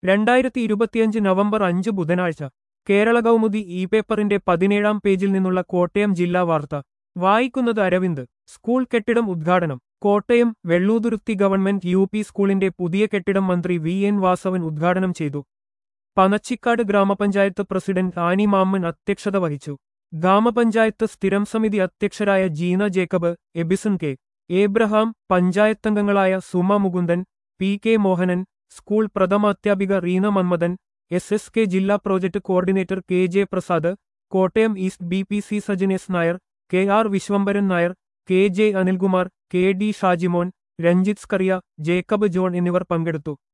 രണ്ടായിരത്തി ഇരുപത്തിയഞ്ച് നവംബർ അഞ്ച് ബുധനാഴ്ച കേരള കൗമുദി ഇ പേപ്പറിന്റെ പതിനേഴാം പേജിൽ നിന്നുള്ള കോട്ടയം ജില്ലാ വാർത്ത വായിക്കുന്നത് അരവിന്ദ് സ്കൂൾ കെട്ടിടം ഉദ്ഘാടനം Kottayam Velloothuruthi government U P സ്കൂളിന്റെ പുതിയ കെട്ടിടം മന്ത്രി വി എൻ വാസവൻ ഉദ്ഘാടനം ചെയ്തു പനച്ചിക്കാട് ഗ്രാമപഞ്ചായത്ത് പ്രസിഡന്റ് ആനി മാമ്മൻ അധ്യക്ഷത വഹിച്ചു ഗ്രാമപഞ്ചായത്ത് സ്ഥിരം സമിതി അധ്യക്ഷരായ ജീന ജേക്കബ് എബിസൺ കെ ഏബ്രഹാം പഞ്ചായത്തംഗങ്ങളായ Suma Mukundan P K Mohanan school പ്രഥമാധ്യാപിക Reena Manmadhan S S K ജില്ലാ project coordinator K J Prasad Kottayam East B P C Sajanes Nair K R Viswambharan Nair K J Anilkumar K D Shajimon Ranjith Scaria Jacob John എന്നിവർ പങ്കെടുത്തു